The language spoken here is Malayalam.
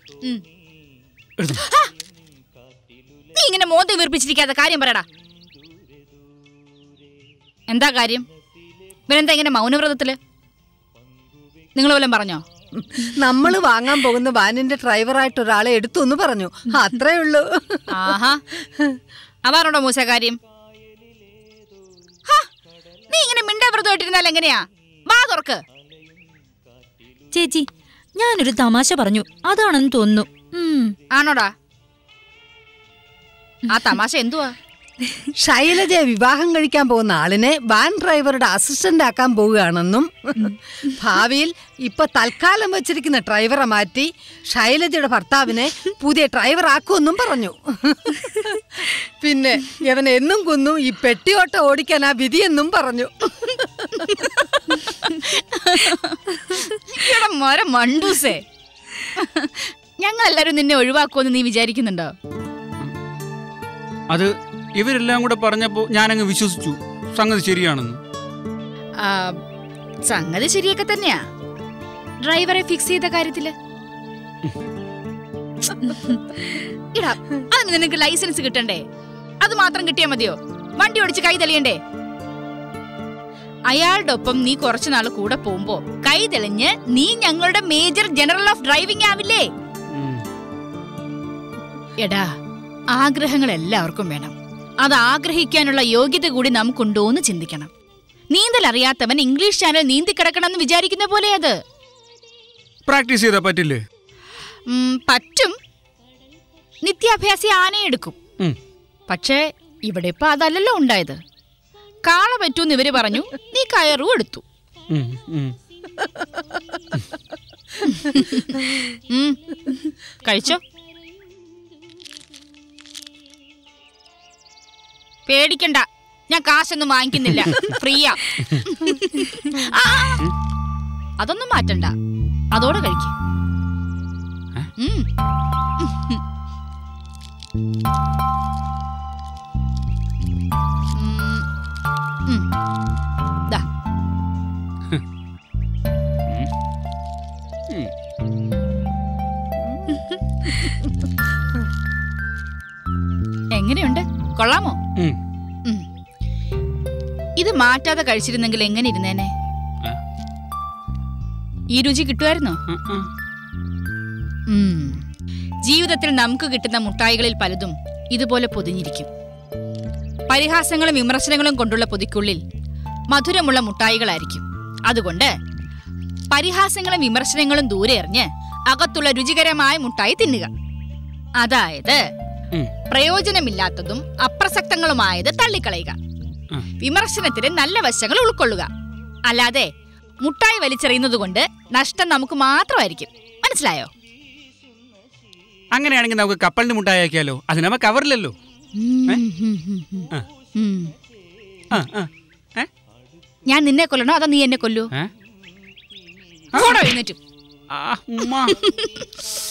ഉം. എടുത്തു ഹാ! നീ ഇങ്ങനെ മോന്തി വീർപ്പിച്ചിരിക്കാത്ത കാര്യം പറയടാ എന്താ കാര്യം ഇവനെന്താ ഇങ്ങനെ മൗനവ്രതത്തില് നിങ്ങൾ വല്ലതും പറഞ്ഞോ നമ്മൾ വാങ്ങാൻ പോകുന്ന വാനിന്റെ ഡ്രൈവറായിട്ട് ഒരാളെ എടുത്തു എന്ന് പറഞ്ഞു അത്രേ ഉള്ളൂ ആഹാ അതാണോടോ മൂസ കാര്യം ഹാ! നീ ഇങ്ങനെ മിണ്ടാവ്രതമായിട്ടിരുന്നാൽ എങ്ങനെയാ വാ തുറക്ക് ചേച്ചി ഞാനൊരു തമാശ പറഞ്ഞു അതാണെന്ന് തോന്നുന്നു ഉം. ആണോടാ ആ തമാശ എന്തുവാ ശൈലജയെ വിവാഹം കഴിക്കാൻ പോകുന്ന ആളിനെ വാൻ ഡ്രൈവറുടെ അസിസ്റ്റന്റ് ആക്കാൻ പോവുകയാണെന്നും ഭാവിയിൽ ഇപ്പൊ തൽക്കാലം വെച്ചിരിക്കുന്ന ഡ്രൈവറെ മാറ്റി ശൈലജയുടെ ഭർത്താവിനെ പുതിയ ഡ്രൈവർ ആക്കുമെന്നും പറഞ്ഞു പിന്നെ ഇവൻ എന്നും കൊന്നു ഈ പെട്ടിയോട്ട ഓടിക്കാൻ ആ വിധിയെന്നും പറഞ്ഞു ഇവിടെ മര മണ്ടൂസേ ഞങ്ങളെല്ലാരും നിന്നെ ഒഴിവാക്കുമെന്ന് നീ വിചാരിക്കുന്നുണ്ടോ അത് ഇവരെല്ലാം കൂടെ പറഞ്ഞപ്പോൾ ഞാനങ്ങ് വിശ്വസിച്ചു സംഗതി ശരിയാണെന്ന് ആ, സംഗതി ശരിയൊക്കെ തന്നെയാ ഡ്രൈവറെ ഫിക്സ് ചെയ്ത കാര്യത്തില് ഇടാ അതിന് നിനക്ക് ലൈസൻസ് കിട്ടണ്ടേ അത് മാത്രം കിട്ടിയാ മതിയോ വണ്ടി ഓടിച്ച് കൈ തെളിയണ്ടേ അയാളുടെ ഒപ്പം നീ കുറച്ചു നാൾ കൂടെ പോകുമ്പോ കൈ തെളിഞ്ഞ് നീ ഞങ്ങളുടെ മേജർ ജനറൽ ഓഫ് ഡ്രൈവിംഗ് ആവില്ലേ ഉം. എടാ ആഗ്രഹങ്ങൾ എല്ലാവർക്കും വേണം അത് ആഗ്രഹിക്കാനുള്ള യോഗ്യത കൂടി നമുക്കുണ്ടോ എന്ന് ചിന്തിക്കണം നീന്തൽ അറിയാത്തവൻ ഇംഗ്ലീഷ് ചാനൽ നീന്തി കിടക്കണം എന്ന് വിചാരിക്കുന്ന പോലെ അത് പ്രാക്ടീസ് ചെയ്താൽ പറ്റില്ലേ ഉം, പറ്റും നിത്യാഭ്യാസി ആനയെടുക്കും ഉം. പക്ഷേ ഇവിടെ ഇപ്പൊ അതല്ലല്ലോ ഉണ്ടായത് കാള പറ്റൂന്ന് ഇവര് പറഞ്ഞു നീ കയറും എടുത്തു ഉം, ഉം. ഉം. കഴിച്ചോ പേടിക്കണ്ട ഞാൻ കാശൊന്നും വാങ്ങിക്കുന്നില്ല ഫ്രീയാ ആ, ആ. അതൊന്നും മാറ്റണ്ട അതോടെ കഴിക്കും എങ്ങനെയുണ്ട് കൊള്ളാമോ ഉം. ഉം. ഇത് മാറ്റാതെ കഴിച്ചിരുന്നെങ്കിൽ എങ്ങനെ ഇരുന്നേനെ ആ. ഈ രുചി കിട്ടുമായിരുന്നോ ഉം, ഉം. ഉം. ജീവിതത്തിൽ നമുക്ക് കിട്ടുന്ന മുട്ടായികളിൽ പലതും ഇതുപോലെ പൊതിഞ്ഞിരിക്കും പരിഹാസങ്ങളും വിമർശനങ്ങളും കൊണ്ടുള്ള പൊതിക്കുള്ളിൽ മധുരമുള്ള മുട്ടായികളായിരിക്കും അതുകൊണ്ട് പരിഹാസങ്ങളും വിമർശനങ്ങളും ദൂരെ എറിഞ്ഞ് അകത്തുള്ള രുചികരമായ മുട്ടായി തിന്നുക അതായത് ഉം. പ്രയോജനമില്ലാത്തതും അപ്രസക്തങ്ങളുമായത് തള്ളിക്കളയുക ആ. വിമർശനത്തിന് നല്ല വശങ്ങൾ ഉൾക്കൊള്ളുക അല്ലാതെ മുട്ടായി വലിച്ചെറിയുന്നത് കൊണ്ട് നഷ്ടം നമുക്ക് മാത്രമായിരിക്കും മനസ്സിലായോ അങ്ങനെയാണെങ്കിൽ നമുക്ക് കപ്പലിന് മുട്ടായാക്കിയാലോ അത് നമ്മ കവറില്ലല്ലോ ആ. ഉം. ആ, ആ. ഏ? ഞാൻ നിന്നെ കൊല്ലണോ അതോ നീ എന്നെ കൊല്ലൂ ഏ? പോടോ എഴുന്നേറ്റ് ആ, ഉമ്മ.